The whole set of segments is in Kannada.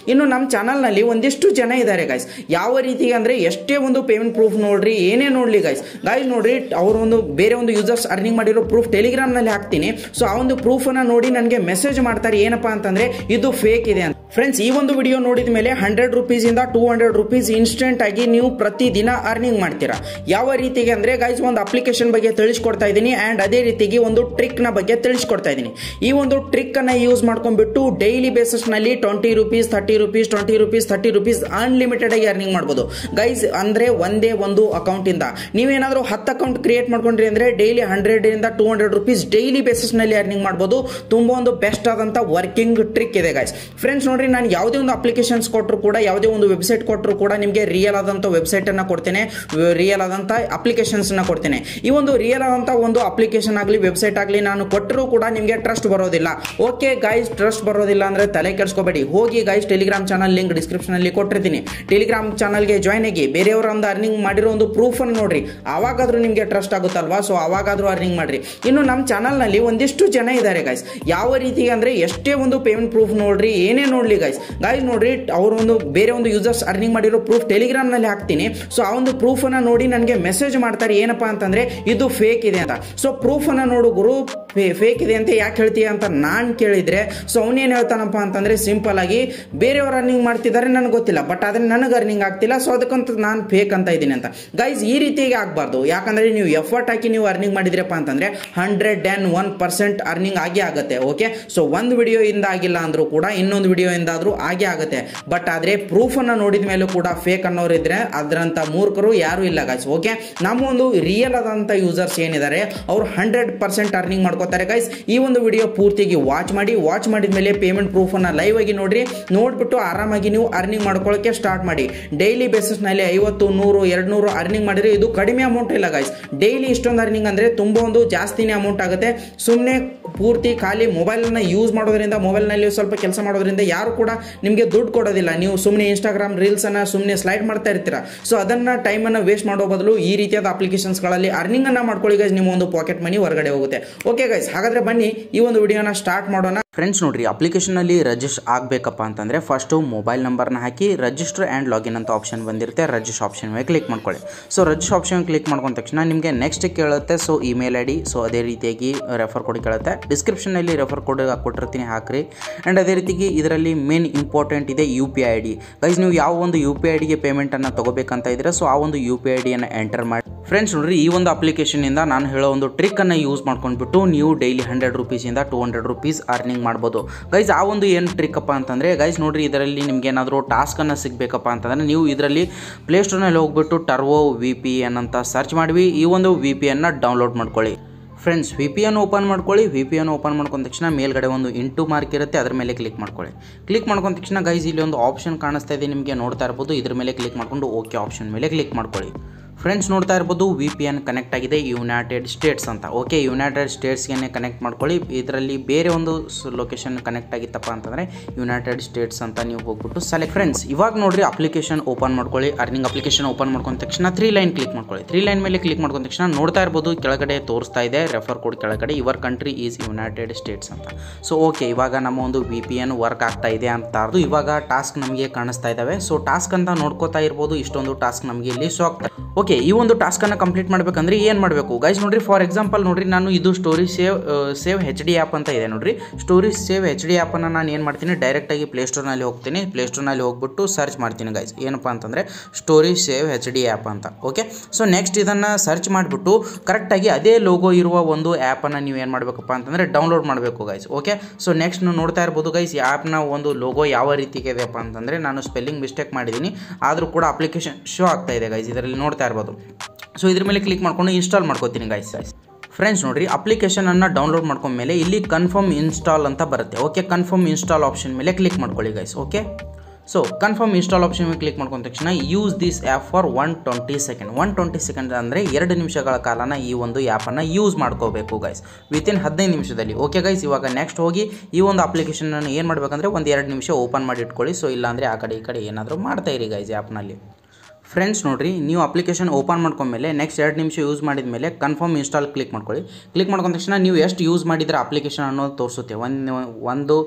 ಇನ್ನು ನಮ್ಮ ಚಾನಲ್ನಲ್ಲಿ ಒಂದಿಷ್ಟು ಜನ ಇದ್ದಾರೆ ಗೈಸ್ ಯಾವ ರೀತಿ ಅಂದ್ರೆ ಎಷ್ಟೇ ಒಂದು ಪೇಮೆಂಟ್ ಪ್ರೂಫ್ ನೋಡ್ರಿ ಏನೇ ನೋಡ್ಲಿ ಗೈಸ್ ಗೈಸ್ ನೋಡ್ರಿ ಅವ್ರ ಒಂದು ಬೇರೆ ಒಂದು ಯೂಸರ್ಸ್ ಅರ್ನಿಂಗ್ ಮಾಡಿರೋ ಪ್ರೂಫ್ ಟೆಲಿಗ್ರಾಮ್ನಲ್ಲಿ ಹಾಕ್ತೀನಿ ಸೊ ಆ ಒಂದು ಪ್ರೂಫ್ ಅನ್ನ ನೋಡಿ ನನಗೆ ಮೆಸೇಜ್ ಮಾಡ್ತಾರೆ ಏನಪ್ಪಾ ಅಂತಂದ್ರೆ ಇದು ಫೇಕ್ ಇದೆ ಅಂತ ಫ್ರೆಂಡ್ಸ್ ಈ ಒಂದು ವಿಡಿಯೋ ನೋಡಿದ ಮೇಲೆ ಹಂಡ್ರೆಡ್ ರುಪೀಸ್ ಇಂದ ಟೂ ಹಂಡ್ರೆಡ್ ರುಪೀಸ್ ಇನ್ಸ್ಟೆಂಟ್ ಆಗಿ ನೀವು ಪ್ರತಿದಿನ ಅರ್ನಿಂಗ್ ಮಾಡ್ತೀರಾ ಯಾವ ರೀತಿಗೆ ಅಂದ್ರೆ ಗೈಸ್ ಒಂದು ಅಪ್ಲಿಕೇಶನ್ ಬಗ್ಗೆ ತಿಳಿಸ್ಕೊಡ್ತಾ ಇದ್ದೀನಿ ಅಂಡ್ ಅದೇ ರೀತಿಗೆ ಒಂದು ಟ್ರಿಕ್ ನ ಬಗ್ಗೆ ತಿಳಿಸ್ಕೊಡ್ತಾ ಇದ್ದೀನಿ ಈ ಒಂದು ಟ್ರಿಕ್ ಅನ್ನ ಯೂಸ್ ಮಾಡ್ಕೊಂಡ್ಬಿಟ್ಟು ಡೈಲಿ ಬೇಸಿಸ್ ನಲ್ಲಿ twenty rupees thirty rupees twenty rupees thirty rupees unlimited ಆಗಿ ಅರ್ನಿಂಗ್ ಮಾಡ್ಬೋದು ಗೈಸ್ ಅಂದ್ರೆ ಒಂದೇ ಒಂದು ಅಕೌಂಟ್ ಇಂದ ನೀವೇನಾದ್ರೂ ಹತ್ತು ಅಕೌಂಟ್ ಕ್ರಿಯೇಟ್ ಮಾಡ್ಕೊಂಡ್ರಿ ಅಂದ್ರೆ ಡೈಲಿ ಹಂಡ್ರೆಡ್ ಇಂದ two hundred rupees daily basis ನಲ್ಲಿ ಅರ್ನಿಂಗ್ ಮಾಡ್ಬೋದು ತುಂಬಾ ಒಂದು ಬೆಸ್ಟ್ ಆದಂತ ವರ್ಕಿಂಗ್ ಟ್ರಿಕ್ ಇದೆ ಗೈಸ್ ಫ್ರೆಂಡ್ಸ್ ನೋಡ್ರಿ ನಾನು ಯಾವುದೇ ಒಂದು ಅಪ್ಲಿಕೇಶನ್ಸ್ ಕೊಟ್ಟರು ಕೂಡ ಯಾವುದೇ ಒಂದು ವೆಬ್ಸೈಟ್ ಕೊಟ್ಟರು ಕೂಡ ನಿಮಗೆ ರಿಯಲ್ ಆದಂತ ವೆಬ್ಸೈಟ್ ಅನ್ನ ಕೊಡ್ತೇನೆ ರಿಯಲ್ ಆದಂತ ಅಪ್ಲಿಕೇಶನ್ಸ್ ನ ಕೊಡ್ತೇನೆ ಈ ಒಂದು ರಿಯಲ್ ಆದಂತ ಒಂದು ಅಪ್ಲಿಕೇಶನ್ ಆಗಲಿ ವೆಬ್ಸೈಟ್ ಆಗಲಿ ನಾನು ಕೊಟ್ಟರು ಕೂಡ ನಿಮಗೆ ಟ್ರಸ್ಟ್ ಬರೋದಿಲ್ಲ ಓಕೆ ಗೈಸ್ ಟ್ರಸ್ಟ್ ಬರೋದಿಲ್ಲ ಅಂದ್ರೆ ತಲೆ ಕೆಡಿಸ್ಕೋಬೇಡಿ ಹೋಗಿ guys Telegram channel link description ಅಲ್ಲಿ ಕೊಟ್ಟಿರ್ತೀನಿ ಟೆಲಿಗ್ರಾಮ್ ಚಾನಲ್ಗೆ ಜಾಯ್ನ್ ಆಗಿ ಬೇರೆಯವರ ಒಂದು ಅರ್ನಿಂಗ್ ಮಾಡಿರೋ ಒಂದು ಪ್ರೂಫ್ ಅನ್ನು ನೋಡ್ರಿ ಅವಾಗಾದ್ರೂ ನಿಮಗೆ ಟ್ರಸ್ಟ್ ಆಗುತ್ತಲ್ವಾ ಸೊ ಅವಾಗಾದ್ರೂ ಅರ್ನಿಂಗ್ ಮಾಡ್ರಿ ಇನ್ನು ನಮ್ಮ ಚಾನಲ್ನಲ್ಲಿ ಒಂದಿಷ್ಟು ಜನ ಇದ್ದಾರೆ ಗೈಸ್ ಯಾವ ರೀತಿ ಅಂದ್ರೆ ಎಷ್ಟೇ ಒಂದು ಪೇಮೆಂಟ್ ಪ್ರೂಫ್ ನೋಡ್ರಿ ಏನೇ ನೋಡ್ಲಿ ಗೈಸ್ ಗೈಸ್ ನೋಡ್ರಿ ಅವ್ರ ಒಂದು ಬೇರೆ ಒಂದು ಯೂಸರ್ಸ್ ಅರ್ನಿಂಗ್ ಮಾಡಿರೋ ಪ್ರೂಫ್ ಟೆಲಿಗ್ರಾಮ್ ನಲ್ಲಿ ಹಾಕ್ತೀನಿ ಸೊ ಆ ಒಂದು ಪ್ರೂಫ್ ಅನ್ನ ನೋಡಿ ನನಗೆ ಮೆಸೇಜ್ ಮಾಡ್ತಾರೆ ಏನಪ್ಪಾ ಅಂತಂದ್ರೆ ಇದು ಫೇಕ್ ಇದೆ ಅಂತ ಸೊ ಪ್ರೂಫ್ ಅನ್ನ ನೋಡು ಗುರು ಫೇಕ್ ಇದೆ ಅಂತ ಯಾಕೆ ಹೇಳ್ತೀಯ ಅಂತ ನಾನ್ ಕೇಳಿದ್ರೆ ಸೊ ಅವನೇನ್ ಹೇಳ್ತಾನಪ್ಪ ಅಂತಂದ್ರೆ ಸಿಂಪಲ್ ಆಗಿ ಬೇರೆಯವ್ರು ಅರ್ನಿಂಗ್ ಮಾಡ್ತಿದ್ದಾರೆ ನನಗೆ ಗೊತ್ತಿಲ್ಲ ಬಟ್ ಆದ್ರೆ ನನಗೆ ಅರ್ನಿಂಗ್ ಆಗ್ತಿಲ್ಲ ಸೊ ಅದಕ್ಕಂತ ನಾನು ಫೇಕ್ ಅಂತ ಇದ್ದೀನಿ ಅಂತ ಗೈಸ್ ಈ ರೀತಿಯಾಗಿ ಆಗ್ಬಾರ್ದು ಯಾಕಂದ್ರೆ ನೀವು ಎಫರ್ಟ್ ಹಾಕಿ ನೀವು ಅರ್ನಿಂಗ್ ಮಾಡಿದ್ರಪ್ಪ ಅಂತಂದ್ರೆ hundred and one percent earning ಆಗೇ ಆಗುತ್ತೆ ಓಕೆ ಸೊ ಒಂದು ವಿಡಿಯೋ ಇಂದ ಆಗಿಲ್ಲ ಅಂದ್ರೂ ಕೂಡ ಇನ್ನೊಂದು ವಿಡಿಯೋ ಇಂದ ಆದ್ರೂ ಆಗೇ ಆಗುತ್ತೆ ಬಟ್ ಆದ್ರೆ ಪ್ರೂಫ್ ಅನ್ನ ನೋಡಿದ ಮೇಲೂ ಕೂಡ ಫೇಕ್ ಅನ್ನೋರು ಇದ್ರೆ ಅದರಂತ ಮೂರ್ಖರು ಯಾರು ಇಲ್ಲ ಗೈಸ್ ಓಕೆ ನಮ್ಮ ಒಂದು ರಿಯಲ್ ಆದಂತ ಯೂಸರ್ಸ್ ಏನಿದ್ದಾರೆ ಅವ್ರು ಹಂಡ್ರೆಡ್ ಪರ್ಸೆಂಟ್ ಅರ್ನಿಂಗ್ ಮಾಡ್ಕೋತಾರೆ ಗೈಸ್ ಈ ಒಂದು ವಿಡಿಯೋ ಪೂರ್ತಿಗೆ ವಾಚ್ ಮಾಡಿ ವಾಚ್ ಮಾಡಿದ ಮೇಲೆ ಪೇಮೆಂಟ್ ಪ್ರೂಫ್ ಅನ್ನ ಲೈವ್ ಆಗಿ ನೋಡ್ರಿ ನೋಡ್ಬಿಟ್ಟು ಆರಾಮಾಗಿ ನೀವು ಅರ್ನಿಂಗ್ ಮಾಡ್ಕೊಳ್ಳೋಕೆ ಸ್ಟಾರ್ಟ್ ಮಾಡಿ ಡೈಲಿ ಬೇಸಿಸ್ ನಲ್ಲಿ ಐವತ್ತು ನೂರು ಎರಡು ನೂರು ಅರ್ನಿಂಗ್ ಮಾಡಿದ್ರೆ ಇದು ಕಡಿಮೆ ಅಮೌಂಟ್ ಇಲ್ಲ ಗೈಸ್ ಡೈಲಿ ಇಷ್ಟೊಂದು ಅರ್ನಿಂಗ್ ಅಂದ್ರೆ ತುಂಬಾ ಒಂದು ಜಾಸ್ತಿನೇ ಅಮೌಂಟ್ ಆಗುತ್ತೆ ಸುಮ್ಮನೆ ಪೂರ್ತಿ ಖಾಲಿ ಮೊಬೈಲ್ನ ಯೂಸ್ ಮಾಡೋದ್ರಿಂದ ಮೊಬೈಲ್ನಲ್ಲಿ ಸ್ವಲ್ಪ ಕೆಲಸ ಮಾಡೋದ್ರಿಂದ ಯಾರು ಕೂಡ ನಿಮಗೆ ದುಡ್ಡು ಕೊಡೋದಿಲ್ಲ ನೀವು ಸುಮ್ಮನೆ ಇನ್ಸ್ಟಾಗ್ರಾಮ್ ರೀಲ್ಸ್ ಅನ್ನ ಸುಮ್ಮನೆ ಸ್ಲೈಡ್ ಮಾಡ್ತಾ ಇರ್ತೀರಾ ಸೊ ಅದನ್ನ ಟೈಮ್ ಅನ್ನ ವೇಸ್ಟ್ ಮಾಡೋ ಬದಲು ಈ ರೀತಿಯಾದ ಅಪ್ಲಿಕೇಶನ್ಸ್ಗಳಲ್ಲಿ ಅರ್ನಿಂಗ್ ಅನ್ನ ಮಾಡ್ಕೊಳ್ಳಿ ಗೈಸ್ ನಿಮ್ಮ ಒಂದು ಪಾಕೆಟ್ ಮನಿ ಹೊರಗಡೆ ಹೋಗುತ್ತೆ ಓಕೆ ಗೈಸ್ ಹಾಗಾದ್ರೆ ಬನ್ನಿ ಈ ಒಂದು ವಿಡಿಯೋನ ಸ್ಟಾರ್ಟ್ ಮಾಡೋಣ ಫ್ರೆಂಡ್ಸ್ ನೋಡ್ರಿ ಅಪ್ಲಿಕೇಶನಲ್ಲಿ ರಿಜಿಸ್ಟರ್ ಆಗಬೇಕಪ್ಪ ಅಂತಂದರೆ ಫಸ್ಟು ಮೊಬೈಲ್ ನಂಬರ್ನ ಹಾಕಿ ರಿಜಿಸ್ಟರ್ ಆ್ಯಂಡ್ ಲಾಗಿನ್ ಅಂತ ಆಪ್ಷನ್ ಬಂದಿರುತ್ತೆ ರಿಜಿಸ್ಟರ್ ಆಪ್ಷನ್ ಮೇಲೆ ಕ್ಲಿಕ್ ಮಾಡ್ಕೊಳ್ಳಿ ಸೊ ರಿಜಿಸ್ಟರ್ ಆಪ್ಷನ್ ಕ್ಲಿಕ್ ಮಾಡ್ಕೊಂಡ ತಕ್ಷಣ ನಿಮಗೆ ನೆಕ್ಸ್ಟ್ ಕೇಳುತ್ತೆ so email I D so ಅದೇ ರೀತಿಯಾಗಿ ರೆಫರ್ ಕೋಡ್ ಕೇಳುತ್ತೆ ಡಿಸ್ಕ್ರಿಪ್ಷನಲ್ಲಿ ರೆಫರ್ ಕೋಡ್ ಕೊಟ್ಟಿರ್ತೀನಿ ಹಾಕ್ರಿ ಆ್ಯಂಡ್ ಅದೇ ರೀತಿಗೆ ಇದರಲ್ಲಿ ಮೇನ್ ಇಂಪಾರ್ಟೆಂಟ್ ಇದೆ U P I D guys ನೀವು ಯಾವ ಒಂದು ಯು ಪಿ ಐ ಡಿಗೆ ಪೇಮೆಂಟನ್ನು ತಗೋಬೇಕಂತ ಇದ್ರೆ ಸೊ ಆ ಒಂದು ಯು ಪಿ ಐ ಡಿಯನ್ನು ಎಂಟರ್ ಮಾಡಿ ಫ್ರೆಂಡ್ಸ್ ನೋಡ್ರಿ ಈ ಒಂದು ಅಪ್ಲಿಕೇಶನಿಂದ ನಾನು ಹೇಳೋ ಒಂದು ಟ್ರಿಕ್ಕನ್ನು ಯೂಸ್ ಮಾಡ್ಕೊಂಡ್ಬಿಟ್ಟು ನೀವು ಡೈಲಿ ಹಂಡ್ರೆಡ್ ರುಪೀಸಿಂದ ಟೂ ಹಂಡ್ರೆಡ್ ರುಪೀಸ್ ಅರ್ನಿಂಗ್ ಮಾಡ್ಬೋದು ಗೈಸ್ ಆ ಒಂದು ಏನು ಟ್ರಿಕ್ ಅಪ್ಪ ಅಂತಂದರೆ ಗೈಸ್ ನೋಡ್ರಿ ಇದರಲ್ಲಿ ನಿಮ್ಗೆ ಏನಾದರೂ ಟಾಸ್ಕನ್ನು ಸಿಗಬೇಕಪ್ಪ ಅಂತಂದರೆ ನೀವು ಇದರಲ್ಲಿ ಪ್ಲೇಸ್ಟೋರ್ನಲ್ಲಿ ಹೋಗ್ಬಿಟ್ಟು ಟರ್ವೋ ವಿ ಪಿ ಎನ್ ಅಂತ ಸರ್ಚ್ ಮಾಡಿ ಈ ಒಂದು ವಿ ಪಿ ಎನ್ನ ಡೌನ್ಲೋಡ್ ಮಾಡ್ಕೊಳ್ಳಿ friends V P N open ಮಾಡ್ಕೊಳ್ಳಿ ವಿ ಪಿ ಎನ್ ಓಪನ್ ಮಾಡ್ಕೊಂಡ ತಕ್ಷಣ ಮೇಲ್ಗಡೆ ಒಂದು ಇಂಟು ಮಾರ್ಕ್ ಇರುತ್ತೆ ಅದ್ರ ಮೇಲೆ ಕ್ಲಿಕ್ ಮಾಡ್ಕೊಳ್ಳಿ ಕ್ಲಿಕ್ ಮಾಡ್ಕೊಂಡ ತಕ್ಷಣ ಗೈಸ್ ಇಲ್ಲಿ ಒಂದು ಆಪ್ಷನ್ ಕಾಣಿಸ್ತಾ ಇದೆ ನಿಮಗೆ ನೋಡ್ತಾ ಇರ್ಬೋದು ಇದ್ರ ಮೇಲೆ ಕ್ಲಿಕ್ ಮಾಡ್ಕೊಂಡು ಓಕೆ ಆಪ್ಷನ್ ಮೇಲೆ ಕ್ಲಿಕ್ ಮಾಡ್ಕೊಳ್ಳಿ ಫ್ರೆಂಡ್ಸ್ ನೋಡ್ತಾ ಇರ್ಬೋದು ವಿ ಪಿ ಎನ್ ಕನೆಕ್ಟ್ ಆಗಿದೆ ಯುನೈಟೆಡ್ ಸ್ಟೇಟ್ಸ್ ಅಂತ ಓಕೆ ಯುನೈಟೆಡ್ ಸ್ಟೇಟ್ಸ್ಗೆ ಕನೆಕ್ಟ್ ಮಾಡ್ಕೊಳ್ಳಿ ಇದರಲ್ಲಿ ಬೇರೆ ಒಂದು ಲೊಕೇಶನ್ ಕನೆಕ್ಟ್ ಆಗಿತ್ತಪ್ಪ ಅಂತಂದರೆ ಯುನೈಟೆಡ್ ಸ್ಟೇಟ್ಸ್ ಅಂತ ನೀವು ಹೋಗ್ಬಿಟ್ಟು ಸೆಲೆಕ್ಟ್ ಫ್ರೆಂಡ್ಸ್ ಇವಾಗ ನೋಡ್ರಿ ಅಪ್ಲಿಕೇಶನ್ ಓಪನ್ ಮಾಡ್ಕೊಳ್ಳಿ ಅರ್ನಿಂಗ್ ಅಪ್ಲಿಕೇಶನ್ ಓಪನ್ ಮಾಡ್ಕೊಂಡ ತಕ್ಷಣ ತ್ರೀ ಲೈನ್ ಕ್ಲಿಕ್ ಮಾಡ್ಕೊಳ್ಳಿ ತ್ರೀ ಲೈನ್ ಮೇಲೆ ಕ್ಲಿಕ್ ಮಾಡ್ಕೊಂಡ ತಕ್ಷಣ ನೋಡ್ತಾ ಇರ್ಬೋದು ಕೆಳಗಡೆ ತೋರಿಸ್ತಾ ಇದೆ ರೆಫರ್ ಕೋಡ್ ಕೆಳಗಡೆ your country is United States ಅಂತ ಸೊ ಓಕೆ ಇವಾಗ ನಮ್ಮ ಒಂದು ವಿ ಪಿ ಎನ್ ವರ್ಕ್ ಆಗ್ತಾ ಇದೆ ಅಂತ ಅದು ಇವಾಗ ಟಾಸ್ಕ್ ನಮಗೆ ಕಾಣಿಸ್ತಾ ಇದ್ದಾವೆ ಸೊ ಟಾಸ್ಕ್ ಅಂತ ನೋಡ್ಕೋತಾ ಇರ್ಬೋದು ಇಷ್ಟೊಂದು ಟಾಸ್ಕ್ ನಮಗೆ ಇಲ್ಲಿ ಶೋ ಆಗ್ತಾ ಓಕೆ ಈ ಒಂದು ಟಾಸ್ಕನ್ನು ಕಂಪ್ಲೀಟ್ ಮಾಡಬೇಕಂದ್ರೆ ಏನು ಮಾಡಬೇಕು ಗೈಸ್ ನೋಡ್ರಿ ಫಾರ್ ಎಕ್ಸಾಂಪಲ್ ನೋಡ್ರಿ ನಾನು ಇದು story save save H D app ಅಂತ ಇದೆ ನೋಡ್ರಿ ಸ್ಟೋರಿ ಸೇವ್ ಹೆಚ್ ಡಿ ಆ್ಯಪನ್ನು ನಾನು ಏನು ಮಾಡ್ತೀನಿ ಡೈರೆಕ್ಟಾಗಿ ಪ್ಲೇಸ್ಟೋರ್ನಲ್ಲಿ ಹೋಗ್ತೀನಿ ಪ್ಲೇಸ್ಟೋರ್ನಲ್ಲಿ ಹೋಗ್ಬಿಟ್ಟು ಸರ್ಚ್ ಮಾಡ್ತೀನಿ ಗೈಸ್ ಏನಪ್ಪ ಅಂತಂದರೆ story save H D app ಅಂತ ಓಕೆ ಸೊ ನೆಕ್ಸ್ಟ್ ಇದನ್ನು ಸರ್ಚ್ ಮಾಡಿಬಿಟ್ಟು ಕರೆಕ್ಟಾಗಿ ಅದೇ ಲೋಗೋ ಇರುವ ಒಂದು ಆ್ಯಪನ್ನು ನೀವು ಏನು ಮಾಡಬೇಕಪ್ಪ ಅಂತಂದರೆ ಡೌನ್ಲೋಡ್ ಮಾಡಬೇಕು ಗೈಸ್ ಓಕೆ ಸೊ ನೆಕ್ಸ್ಟ್ ನೀವು ನೋಡ್ತಾ ಇರ್ಬೋದು ಗೈಸ್ ಈ ಆ್ಯಪ್ನ ಒಂದು ಲೋಗೋ ಯಾವ ರೀತಿಗೆ ಇದೆಯಪ್ಪ ಅಂತಂದರೆ ನಾನು ಸ್ಪೆಲ್ಲಿಂಗ್ ಮಿಸ್ಟೇಕ್ ಮಾಡಿದ್ದೀನಿ ಆದರೂ ಕೂಡ ಅಪ್ಲಿಕೇಶನ್ ಶೋ ಆಗ್ತಾ ಇದೆ ಗೈಸ್ ಇದರಲ್ಲಿ ನೋಡ್ತಾ ಇರ್ಬೋದು ಸೊ ಇದ್ರ ಮೇಲೆ ಕ್ಲಿಕ್ ಮಾಡ್ಕೊಂಡು ಇನ್ಸ್ಟಾಲ್ ಮಾಡ್ಕೋತೀನಿ ಗೈಸ್ ಫ್ರೆಂಡ್ಸ್ ನೋಡ್ರಿ ಅಪ್ಲಿಕೇಶನನ್ನು ಡೌನ್ಲೋಡ್ ಮಾಡ್ಕೊಂಡ್ಮೇಲೆ ಇಲ್ಲಿ ಕನ್ಫರ್ಮ್ ಇನ್ಸ್ಟಾಲ್ ಅಂತ ಬರುತ್ತೆ ಓಕೆ ಕನ್ಫರ್ಮ್ ಇನ್ಸ್ಟಾಲ್ ಆಪ್ಷನ್ ಮೇಲೆ ಕ್ಲಿಕ್ ಮಾಡ್ಕೊಳ್ಳಿ guys okay so confirm install option ಮೇಲೆ ಕ್ಲಿಕ್ ಮಾಡ್ಕೊಂಡ ತಕ್ಷಣ use this app for one twenty second one twenty second ಅಂದರೆ ಎರಡು ನಿಮಿಷಗಳ ಕಾಲನ ಈ ಒಂದು ಆ್ಯಪನ್ನು ಯೂಸ್ ಮಾಡ್ಕೋಬೇಕು ಗೈಸ್ ವಿತಿನ್ ಹದಿನೈದು ನಿಮಿಷದಲ್ಲಿ ಓಕೆ ಗೈಸ್ ಇವಾಗ ನೆಕ್ಸ್ಟ್ ಹೋಗಿ ಈ ಒಂದು ಅಪ್ಲಿಕೇಶನನ್ನು ಏನು ಮಾಡಬೇಕಂದ್ರೆ ಒಂದು ಎರಡು ನಿಮಿಷ ಓಪನ್ ಮಾಡಿ ಇಟ್ಕೊಳ್ಳಿ ಸೊ ಇಲ್ಲಾಂದರೆ ಆ ಕಡೆ ಈ ಕಡೆ ಏನಾದರೂ ಮಾಡ್ತಾ ಇರಿ ಗೈಸ್ ಆ್ಯಪ್ನಲ್ಲಿ ಫ್ರೆಂಡ್ಸ್ ನೋಡಿರಿ ನೀವು ಅಪ್ಲಿಕೇಶನ್ ಓಪನ್ ಮಾಡ್ಕೊಂಡ್ಮೇಲೆ ನೆಕ್ಸ್ಟ್ ಎರಡು ನಿಮಿಷ ಯೂಸ್ ಮಾಡಿದ ಮೇಲೆ ಕನ್ಫರ್ಮ್ ಇನ್ಸ್ಟಾಲ್ ಕ್ಲಿಕ್ ಮಾಡ್ಕೊಳ್ಳಿ ಕ್ಲಿಕ್ ಮಾಡ್ಕೊಂಡ ತಕ್ಷಣ ನೀವು ಎಷ್ಟು ಯೂಸ್ ಮಾಡಿದ್ರೆ ಅಪ್ಲಿಕೇಶನ್ ಅನ್ನೋದು ತೋರಿಸುತ್ತೆ ಒಂದು ಒಂದು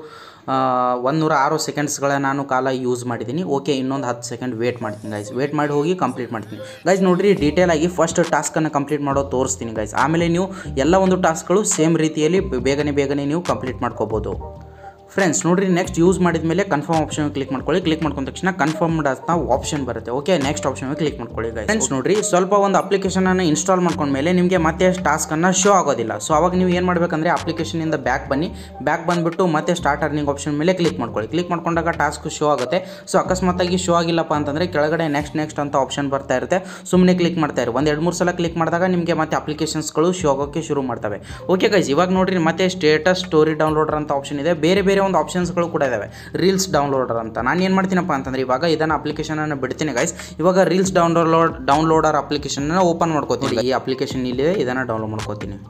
ಒಂದು ನೂರ ಆರು ಸೆಕೆಂಡ್ಸ್ಗಳ ನಾನು ಕಾಲ ಯೂಸ್ ಮಾಡಿದ್ದೀನಿ ಓಕೆ ಇನ್ನೊಂದು ಹತ್ತು ಸೆಕೆಂಡ್ ವೇಟ್ ಮಾಡ್ತೀನಿ ಗೈಸ್ ವೇಟ್ ಮಾಡಿ ಹೋಗಿ ಕಂಪ್ಲೀಟ್ ಮಾಡ್ತೀನಿ ಗೈಸ್ ನೋಡ್ರಿ ಡೀಟೇಲ್ ಆಗಿ ಫಸ್ಟ್ ಟಾಸ್ಕನ್ನು ಕಂಪ್ಲೀಟ್ ಮಾಡೋದು ತೋರಿಸ್ತೀನಿ ಗೈಸ್ ಆಮೇಲೆ ನೀವು ಎಲ್ಲ ಒಂದು ಟಾಸ್ಕ್ಗಳು ಸೇಮ್ ರೀತಿಯಲ್ಲಿ ಬೇಗನೆ ಬೇಗನೆ ನೀವು ಕಂಪ್ಲೀಟ್ ಮಾಡ್ಕೋಬೋದು ಫ್ರೆಂಡ್ಸ್ ನೋಡ್ರಿ ನೆಕ್ಸ್ಟ್ ಯೂಸ್ ಮಾಡಿದ ಮೇಲೆ ಕನ್ಫರ್ಮ್ ಆಪ್ಷನ್ ಕ್ಲಿಕ್ ಮಾಡ್ಕೊಳ್ಳಿ ಕ್ಲಿಕ್ ಮಾಡ್ಕೊಂಡ ತಕ್ಷಣ ಕನ್ಫರ್ಮ್ಡ್ ಅಂತ ಆಪ್ಷನ್ ಬರುತ್ತೆ ಓಕೆ ನೆಕ್ಸ್ಟ್ ಆಪ್ಷನ್ ಕ್ಲಿಕ್ ಮಾಡ್ಕೊಳ್ಳಿ ಫ್ರೆಂಡ್ಸ್ ನೋಡ್ರಿ ಸ್ವಲ್ಪ ಒಂದು ಅಪ್ಲಿಕೇಶನ್ ಅನ್ನು ಇನ್ಸ್ಟಾಲ್ ಮಾಡ್ಕೊಂಡ್ಮೇಲೆ ನಿಮಗೆ ಮತ್ತೆ ಟಾಸ್ಕ್ ಅನ್ನ ಶೋ ಆಗೋದಿಲ್ಲ ಸೊ ಅವಾಗ ನೀವು ಏನು ಮಾಡ್ಬೇಕಂದ್ರೆ application ಇಂದ ಬ್ಯಾಕ್ ಬನ್ನಿ ಬ್ಯಾಕ್ ಬಂದ್ಬಿಟ್ಟು ಮತ್ತೆ ಸ್ಟಾರ್ಟ್ ಅರ್ನಿಂಗ್ ಆಪ್ಷನ್ ಮೇಲೆ ಕ್ಲಿಕ್ ಮಾಡ್ಕೊಳ್ಳಿ ಕ್ಲಿಕ್ ಮಾಡ್ಕೊಂಡಾಗ ಟಾಸ್ಕ್ ಶೋ ಆಗುತ್ತೆ ಸೊ ಅಕಸ್ಮಾತಾಗಿ ಶೋ ಆಗಿಲ್ಲಪ್ಪ ಅಂತಂದ್ರೆ ಕೆಳಗಡೆ ನೆಕ್ಸ್ಟ್ ನೆಕ್ಸ್ಟ್ ಅಂತ ಆಪ್ಷನ್ ಬರ್ತಾ ಇರುತ್ತೆ ಸುಮ್ಮನೆ ಕ್ಲಿಕ್ ಮಾಡ್ತಾ ಇರಿ ಒಂದು ಎರಡು ಮೂರು ಸಲ ಕ್ಲಿಕ್ ಮಾಡಿದಾಗ ನಿಮಗೆ ಮತ್ತೆ ಅಪ್ಲಿಕೇಶನ್ಸ್ಗಳು ಶೋ ಆಗೋಕ್ಕೆ ಶುರು ಮಾಡ್ತವೆ ಓಕೆ ಗೈಸ್ ಇವಾಗ ನೋಡ್ರಿ ಮತ್ತೆ ಸ್ಟೇಟಸ್ ಸ್ಟೋರಿ ಡೌನ್ಲೋಡರ್ ಅಂತ ಆಪ್ಷನ್ ಇದೆ ಬೇರೆ ಬೇರೆ ಒಂದು ಆಪ್ಷನ್ಸ್ಗಳು ಕೂಡ ಇದಾವೆ ರೀಲ್ಸ್ ಡೌನ್ಲೋಡರ್ ಅಂತ ನಾನು ಏನು ಮಾಡ್ತೀನಪ್ಪ ಅಂತಂದ್ರೆ ಇವಾಗ ಇದನ್ನು ಅಪ್ಲಿಕೇಶನ್ ಬಿಡ್ತೀನಿ ಗೈಸ್ ಇವಾಗ reels download downloader application open ಮಾಡ್ಕೋತೀನಿ ಈ ಅಪ್ಲಿಕೇಶನ್ ಇಲ್ಲಿದೆ ಇದನ್ನು ಡೌನ್ಲೋಡ್ ಮಾಡ್ಕೋತೀನಿ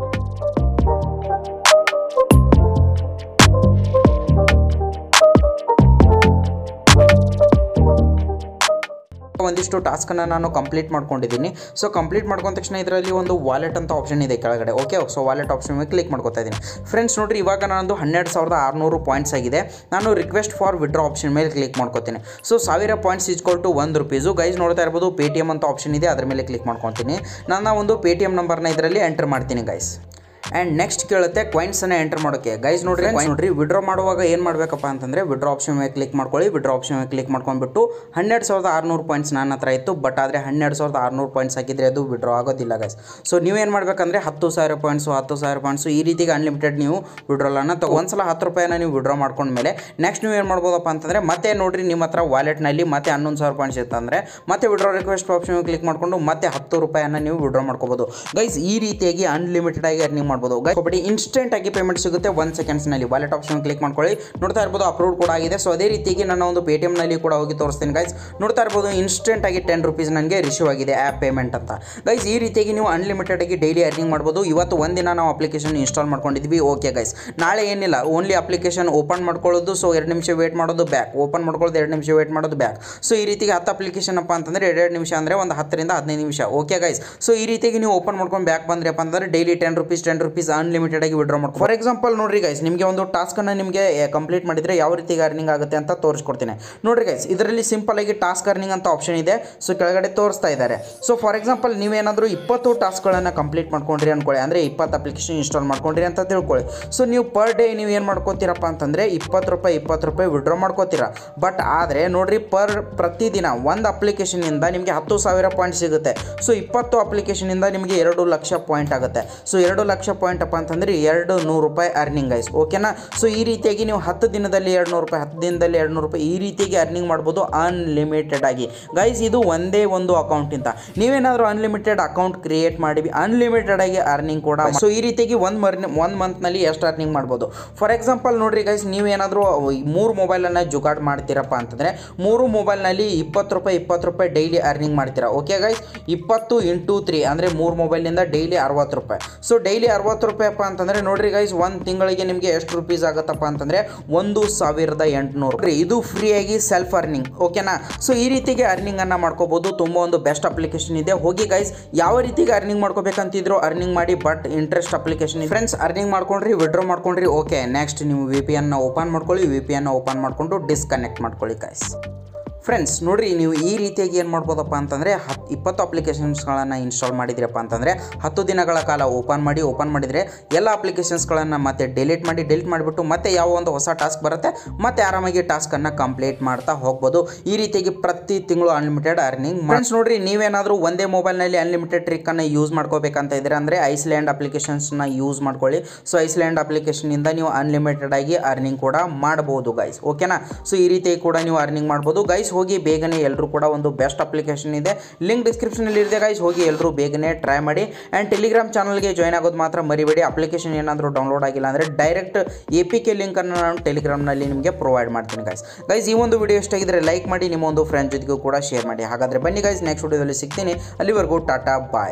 ಒಂದಿಷ್ಟು ಟಾಸ್ಕನ್ನು ನಾನು ಕಂಪ್ಲೀಟ್ ಮಾಡ್ಕೊಂಡಿದ್ದೀನಿ ಸೊ ಕಂಪ್ಲೀಟ್ ಮಾಡ್ಕೊಂಡ ತಕ್ಷಣ ಇದರಲ್ಲಿ ಒಂದು ವಾಲೆಟ್ ಅಂತ ಆಪ್ಷನ್ ಇದೆ ಕೆಳಗಡೆ ಓಕೆ ಸೊ ವಾಲೆಟ್ ಆಪ್ಷನ್ ಮೇಲೆ ಕ್ಲಿಕ್ ಮಾಡ್ಕೊತಾ ಇದ್ದೀನಿ ಫ್ರೆಂಡ್ಸ್ ನೋಡ್ರಿ ಇವಾಗ ನಾನೊಂದು ಹನ್ನೆರಡು ಸಾವಿರದ ಆರುನೂರು ಪಾಯಿಂಟ್ಸ್ ಆಗಿದೆ ನಾನು ರಿಕ್ವೆಸ್ಟ್ ಫಾರ್ ವಿಡ್ರಾ ಆಪ್ಷನ್ ಮೇಲೆ ಕ್ಲಿಕ್ ಮಾಡ್ಕೊತೀನಿ ಸೊ ಸಾವಿರ ಪಾಯಿಂಟ್ಸ್ ಇಸ್ಕೊಲ್ ಟು ಒಂದು ರುಪೀಸು ಗೈಸ್ ನೋಡ್ತಾ ಇರ್ಬೋದು ಪೇ ಟಿ ಎಮ್ ಅಂತ ಆಪ್ಷನ್ ಇದೆ ಅದ್ರ ಮೇಲೆ ಕ್ಲಿಕ್ ಮಾಡ್ಕೊತೀನಿ ನನ್ನ ಒಂದು ಪೇ ಟಿ ಎಮ್ ನಂಬರ್ನ ಇದರಲ್ಲಿ ಎಂಟರ್ ಮಾಡ್ತೀನಿ ಗೈಸ್ ಆ್ಯಂಡ್ ನೆಕ್ಸ್ಟ್ ಕೇಳುತ್ತೆ ಕಾಯಿನ್ಸನ್ನು ಎಂಟರ್ ಮಾಡೋಕ್ಕೆ ಗೈಸ್ ನೋಡ್ರಿ ನೋಡ್ರಿ ವಿಡ್ರಾ ಮಾಡುವಾಗ ಏನು ಮಾಡಬೇಕಪ್ಪ ಅಂತಂದರೆ ವಿಡ್ರಾ ಆಪ್ಷನ್ ಮೇಲೆ ಕ್ಲಿಕ್ ಮಾಡ್ಕೊಳ್ಳಿ ವಿಡ್ರಾ ಆಪ್ಷನ್ ಮೇಲೆ ಕ್ಲಿಕ್ ಮಾಡ್ಕೊಂಡ್ಬಿಟ್ಟು ಹನ್ನೆರಡು ಸಾವಿರದ ಆರುನೂರು ಪಾಯಿಂಟ್ಸ್ ನನ್ನ ಹತ್ರ ಇತ್ತು ಬಟ್ ಆದರೆ ಹನ್ನೆರಡು ಸಾವಿರದ ಆರುನೂರು ಪಾಯಿಂಟ್ಸ್ ಹಾಕಿದರೆ ಅದು ವಿಡ್ರಾ ಆಗೋದಿಲ್ಲ ಗೈಸ್ ಸೊ ನೀವೇನು ಮಾಡಬೇಕಂದ್ರೆ ಹತ್ತು ಸಾವಿರ ಪಾಯಿಂಟ್ಸು ಹತ್ತು ಸಾವಿರ ಪಾಯಿಂಟ್ಸು ಈ ರೀತಿಗೆ ಅನ್ಲಿಮಿಟೆಡ್ ನೀವು ವಿಡ್ರಾಲನ್ನು ತಗೋ ಒಂದ್ಸಲ ಹತ್ತು ರೂಪಾಯಿನ ನೀವು ವಿಡ್ರಾ ಮಾಡ್ಕೊಂಡ್ಮೇಲೆ ನೆಕ್ಸ್ಟ್ ನೀವು ಏನು ಮಾಡ್ಬೋದಪ್ಪ ಅಂತಂದರೆ ಮತ್ತೆ ನೋಡ್ರಿ ನಿಮ್ಮ ಹತ್ರ ವಾಲೆಟ್ನಲ್ಲಿ ಮತ್ತೆ ಹನ್ನೊಂದು ಸಾವಿರ ಪಾಯಿಂಟ್ಸ್ ಇತ್ತಂದರೆ ಮತ್ತೆ ವಿಡ್ರಾ ರಿಕ್ವೆಸ್ಟ್ ಆಪ್ಷನ್ ಕ್ಲಿಕ್ ಮಾಡಿಕೊಂಡು ಮತ್ತೆ ಹತ್ತು ರೂಪಾಯಿಯನ್ನು ನೀವು ವಿಡ್ರಾ ಮಾಡ್ಕೋಬೋದು ಗೈಸ್ ಈ ರೀತಿಯಾಗಿ ಅನ್ಲಿಮಿಟೆಡ್ ಆಗಿ ಅರ್ನಿಂಗ್ ಮಾಡ್ಬೋದು ಗೈಸ್ ಒಬ್ಬಡಿ ಇನ್ಸ್ಟೆಂಟ್ ಆಗಿ ಪೇಮೆಂಟ್ ಸಿಗುತ್ತೆ ಒನ್ ಸೆಕೆಂಡ್ಸ್ನಲ್ಲಿ ವಾಲೆಟ್ ಆಪ್ಷನ್ ಕ್ಲಿಕ್ ಮಾಡ್ಕೊಳ್ಳಿ ನೋಡ್ತಾ ಇರ್ಬೋದು ಅಪ್ರೂವ್ ಕೂಡ ಆಗಿದೆ ಸೊ ಅದೇ ರೀತಿಯಾಗಿ ನನ್ನ ಒಂದು ಪೇ ಟಿ ಎಮ್ನಲ್ಲಿ ಕೂಡ ಹೋಗಿ ತೋರಿಸ್ತೀನಿ ಗೈಸ್ ನೋಡ್ತಾ ಇರ್ಬೋದು ಇನ್ಸ್ಟೆಂಟ್ ಆಗಿ ಟೆನ್ ರುಪೀಸ್ ನನಗೆ ರಿಸೀವ್ ಆಗಿದೆ ಆ್ಯಪ್ ಪೇಮೆಂಟ್ ಅಂತ ಗೈಸ್ ಈ ರೀತಿಯಾಗಿ ನೀವು ಅನ್ಲಿಮಿಟೆಡ್ ಆಗಿ ಡೈಲಿ ಅರ್ನಿಂಗ್ ಮಾಡ್ಬೋದು ಇವತ್ತು ಒಂದಿನ ನಾವು ಅಪ್ಲಿಕೇಶನ್ ಇನ್ಸ್ಟಾಲ್ ಮಾಡ್ಕೊಂಡಿದ್ವಿ ಓಕೆ ಗೈಸ್ ನಾಳೆ ಏನಿಲ್ಲ ಓನ್ಲಿ ಅಪ್ಲಿಕೇಶನ್ ಓಪನ್ ಮಾಡ್ಕೊಳ್ಳೋದು ಸೊ ಎರಡು ನಿಮಿಷ ವೇಟ್ ಮಾಡೋದು ಬ್ಯಾಕ್ ಓಪನ್ ಮಾಡ್ಕೊಳ್ಳೋದು ಎರಡು ನಿಮಿಷ ವೇಟ್ ಮಾಡೋದು ಬ್ಯಾಕ್ ಸೊ ಈ ರೀತಿಗೆ ಹತ್ತು ಅಪ್ಲಿಕೇಶನ್ ಅಪ್ಪ ಅಂತಂದರೆ ಎರಡು ನಿಮಿಷ ಅಂದರೆ ಒಂದು ಹತ್ತರಿಂದ ಹದಿನೈದು ನಿಮಿಷ ಓಕೆ ಗೈಸ್ ಸೊ ಈ ರೀತಿಯಾಗಿ ನೀವು ಓಪನ್ ಮಾಡ್ಕೊಂಡು ಬ್ಯಾಕ್ ಬಂದ್ರಪ್ಪ ಅಂತಂದ್ರೆ daily ten rupees ten rupees unlimited ಆಗಿ ವಿಡ್ರಾ ಮಾಡ್ಕೊ ಫಾರ್ ಎಕ್ಸಾಂಪಲ್ ನೋಡ್ರಿ ಗೈಸ್ ನಿಮಗೆ ಒಂದು ಟಾಸ್ಕನ್ನು ನಿಮಗೆ ಕಂಪ್ಲೀಟ್ ಮಾಡಿದರೆ ಯಾವ ರೀತಿ ಅರ್ನಿಂಗ್ ಆಗುತ್ತೆ ಅಂತ ತೋರಿಸ್ಕೊಡ್ತೀನಿ ನೋಡ್ರಿ ಗೈಸ್ ಇದರಲ್ಲಿ ಸಿಂಪಲ್ ಆಗಿ ಟಾಸ್ಕ್ ಅರ್ನಿಂಗ್ ಅಂತ ಆಪ್ಷನ್ ಇದೆ ಸೊ ಕೆಳಗಡೆ ತೋರಿಸ್ತಾ ಇದ್ದಾರೆ ಸೊ ಫಾರ್ ಎಕ್ಸಾಂಪಲ್ ನೀವೇನಾದರೂ ಇಪ್ಪತ್ತು ಟಾಸ್ಕ್ಗಳನ್ನು ಕಂಪ್ಲೀಟ್ ಮಾಡ್ಕೊಂಡ್ರಿ ಅನ್ಕೊಳ್ಳಿ ಅಂದರೆ ಇಪ್ಪತ್ತು ಅಪ್ಲಿಕೇಶನ್ ಇನ್ಸ್ಟಾಲ್ ಮಾಡ್ಕೊಂಡ್ರಿ ಅಂತ ತಿಳ್ಕೊಳ್ಳಿ ಸೊ ನೀವು ಪರ್ ಡೇ ನೀವು ಏನು ಮಾಡ್ಕೋತೀರಪ್ಪ ಅಂತಂದರೆ ಇಪ್ಪತ್ತು ರೂಪಾಯಿ ಇಪ್ಪತ್ತು ರೂಪಾಯಿ ವಿಡ್ರಾ ಮಾಡ್ಕೋತೀರಾ ಬಟ್ ಆದರೆ ನೋಡ್ರಿ ಪರ್ ಪ್ರತಿದಿನ ಒಂದು ಅಪ್ಲಿಕೇಶನಿಂದ ನಿಮಗೆ ಹತ್ತು ಸಾವಿರ ಪಾಯಿಂಟ್ ಸಿಗುತ್ತೆ ಸೊ ಇಪ್ಪತ್ತು ಅಪ್ಲಿಕೇಶನಿಂದ ನಿಮಗೆ ಎರಡು ಲಕ್ಷ ಪಾಯಿಂಟ್ ಆಗುತ್ತೆ ಸೊ ಎರಡು ಲಕ್ಷ ಪಾಯಿಂಟ್ ಅಪ್ಪ ಅಂತಂದರೆ ಎರಡು ನೂರು ರೂಪಾಯಿ ಅರ್ನಿಂಗ್ ಗೈಸ್ ಓಕೆನಾ ಸೊ ಈ ರೀತಿಯಾಗಿ ನೀವು ಹತ್ತು ದಿನದಲ್ಲಿ ಎರಡು ನೂರು ರೂಪಾಯಿ ಹತ್ತು ದಿನದಲ್ಲಿ ಎರಡು ನೂರು ರೂಪಾಯಿ ಈ ರೀತಿಯಾಗಿ ಅರ್ನಿಂಗ್ ಮಾಡ್ಬೋದು ಅನ್ಲಿಮಿಟೆಡ್ ಆಗಿ ಗೈಸ್ ಇದು ಒಂದೇ ಒಂದು ಅಕೌಂಟಿಂದ ನೀವೇನಾದರೂ ಅನ್ಲಿಮಿಟೆಡ್ ಅಕೌಂಟ್ ಕ್ರಿಯೇಟ್ ಮಾಡಿ ಅನ್ಲಿಮಿಟೆಡ್ ಆಗಿ ಅರ್ನಿಂಗ್ ಕೂಡ ಸೊ ಈ ರೀತಿಯಾಗಿ ಒಂದು ಮರ್ನಿ ಒಂದು ಮಂತ್ನಲ್ಲಿ ಎಷ್ಟು ಅರ್ನಿಂಗ್ ಮಾಡ್ಬೋದು ಫಾರ್ ಎಕ್ಸಾಂಪಲ್ ನೋಡ್ರಿ ಗೈಸ್ ನೀವೇನಾದರೂ ಮೂರು ಮೊಬೈಲನ್ನು ಜುಗಾಡ್ ಮಾಡ್ತೀರಪ್ಪ ಅಂತಂದರೆ ಮೂರು ಮೊಬೈಲ್ನಲ್ಲಿ ಇಪ್ಪತ್ತು ರೂಪಾಯಿ ಇಪ್ಪತ್ತು ರೂಪಾಯಿ ಡೈಲಿ ಅರ್ನಿಂಗ್ ಮಾಡ್ತೀರಾ ಓಕೆ ಗೈಸ್ ಇಪ್ಪತ್ತು ಇಂಟು ತ್ರೀ ಅಂದರೆ ಮೂರು ಮೊಬೈಲ್ನಿಂದ ಡೈಲಿ ಅರವತ್ತು ರೂಪಾಯಿ ಸೊ ಡೈಲಿ ಅರವತ್ತು ರೂಪಾಯಪ್ಪ ಅಂತಂದರೆ ನೋಡ್ರಿ ಗೈಸ್ ಒಂದು ತಿಂಗಳಿಗೆ ನಿಮಗೆ ಎಷ್ಟು ರುಪೀಸ್ ಆಗುತ್ತಪ್ಪ ಅಂತಂದರೆ ಒಂದು ಸಾವಿರದ ಎಂಟುನೂರು ಇದು ಫ್ರೀಯಾಗಿ ಸೆಲ್ಫ್ ಅರ್ನಿಂಗ್ ಓಕೆನಾ ಸೊ ಈ ರೀತಿಗೆ ಅರ್ನಿಂಗನ್ನು ಮಾಡ್ಕೋಬೋದು ತುಂಬ ಒಂದು ಬೆಸ್ಟ್ ಅಪ್ಲಿಕೇಶನ್ ಇದೆ ಹೋಗಿ ಗೈಸ್ ಯಾವ ರೀತಿಗೆ ಅರ್ನಿಂಗ್ ಮಾಡ್ಕೋಬೇಕಂತಿದ್ರು ಅರ್ನಿಂಗ್ ಮಾಡಿ but interest application friends earning ಮಾಡ್ಕೊಂಡ್ರಿ ವಿಡ್ರಾ ಮಾಡ್ಕೊಂಡ್ರಿ ಓಕೆ ನೆಕ್ಸ್ಟ್ ನೀವು ವಿ ಪಿ ಎನ್ನ ಓಪನ್ ಮಾಡ್ಕೊಳ್ಳಿ ವಿ ಪಿ ಎನ್ನ ಓಪನ್ ಮಾಡಿಕೊಂಡು ಡಿಸ್ಕನೆಕ್ಟ್ ಮಾಡ್ಕೊಳ್ಳಿ ಗೈಸ್ ಫ್ರೆಂಡ್ಸ್ ನೋಡ್ರಿ ನೀವು ಈ ರೀತಿಯಾಗಿ ಏನು ಮಾಡ್ಬೋದಪ್ಪ ಅಂತಂದರೆ ಹತ್ತು ಇಪ್ಪತ್ತು ಅಪ್ಲಿಕೇಶನ್ಸ್ಗಳನ್ನು ಇನ್ಸ್ಟಾಲ್ ಮಾಡಿದ್ರಪ್ಪ ಅಂತಂದರೆ ಹತ್ತು ದಿನಗಳ ಕಾಲ ಓಪನ್ ಮಾಡಿ ಓಪನ್ ಮಾಡಿದರೆ ಎಲ್ಲ ಅಪ್ಲಿಕೇಶನ್ಸ್ಗಳನ್ನು ಮತ್ತೆ ಡಿಲೀಟ್ ಮಾಡಿ ಡಿಲೀಟ್ ಮಾಡಿಬಿಟ್ಟು ಮತ್ತೆ ಯಾವ ಒಂದು ಹೊಸ ಟಾಸ್ಕ್ ಬರುತ್ತೆ ಮತ್ತೆ ಆರಾಮಾಗಿ ಟಾಸ್ಕನ್ನು ಕಂಪ್ಲೀಟ್ ಮಾಡ್ತಾ ಹೋಗ್ಬೋದು ಈ ರೀತಿಯಾಗಿ ಪ್ರತಿ ತಿಂಗಳು ಅನ್ಲಿಮಿಟೆಡ್ ಅರ್ನಿಂಗ್ ಫ್ರೆಂಡ್ಸ್ ನೋಡ್ರಿ ನೀವೇನಾದರೂ ಒಂದೇ ಮೊಬೈಲ್ನಲ್ಲಿ ಅನ್ಲಿಮಿಟೆಡ್ ಟ್ರಿಕ್ಕನ್ನು ಯೂಸ್ ಮಾಡ್ಕೋಬೇಕಂತ ಇದ್ರೆ ಅಂದರೆ ಐಸ್ಲ್ಯಾಂಡ್ ಅಪ್ಲಿಕೇಶನ್ಸ್ನ ಯೂಸ್ ಮಾಡ್ಕೊಳ್ಳಿ ಸೊ ಐಸ್ಲ್ಯಾಂಡ್ ಅಪ್ಲಿಕೇಶನಿಂದ ನೀವು ಅನ್ಲಿಮಿಟೆಡ್ ಆಗಿ ಅರ್ನಿಂಗ್ ಕೂಡ ಮಾಡ್ಬೋದು ಗೈಸ್ ಓಕೆನಾ ಸೊ ಈ ರೀತಿ ಕೂಡ ನೀವು ಅರ್ನಿಂಗ್ ಮಾಡ್ಬೋದು ಗೈಸ್ ಹೋಗಿ ಬೇಗನೆ ಎಲ್ಲರೂ ಕೂಡ ಒಂದು ಬೆಸ್ಟ್ ಅಪ್ಲಿಕೇಶನ್ ಇದೆ ಲಿಂಕ್ ಡಿಸ್ಕ್ರಿಪ್ಷನಲ್ಲಿ ಇದೆ ಗೈಸ್ ಹೋಗಿ ಎಲ್ಲರೂ ಬೇಗನೆ ಟ್ರೈ ಮಾಡಿ ಆ್ಯಂಡ್ ಟೆಲಿಗ್ರಾಮ್ ಚಾನಲ್ಗೆ ಜಾಯ್ನ್ ಆಗೋದು ಮಾತ್ರ ಮರಿಬೇಡಿ ಅಪ್ಲಿಕೇಶನ್ ಏನಾದರೂ ಡೌನ್ಲೋಡ್ ಆಗಿಲ್ಲ ಅಂದರೆ ಡೈರೆಕ್ಟ್ ಎ ಪಿ ಕೆ ಲಿಂಕನ್ನು ನಾನು ಟೆಲಿಗ್ರಾಮ್ನಲ್ಲಿ ನಿಮಗೆ ಪ್ರೊವೈಡ್ ಮಾಡ್ತೀನಿ ಗೈಸ್ ಗೈಸ್ ಈ ಒಂದು ವಿಡಿಯೋ ಇಷ್ಟ ಆಗಿದ್ರೆ ಲೈಕ್ ಮಾಡಿ ನಿಮ್ಮ ಒಂದು ಫ್ರೆಂಡ್ ಜೊತೆಗೂ ಕೂಡ ಶೇರ್ ಮಾಡಿ ಹಾಗಾದರೆ ಬನ್ನಿ ಗೈಸ್ ನೆಕ್ಸ್ಟ್ ವಿಡಿಯೋದಲ್ಲಿ ಸಿಗ್ತೀನಿ ಅಲ್ಲಿವರೆಗೂ ಟಾಟಾ ಬಾಯ್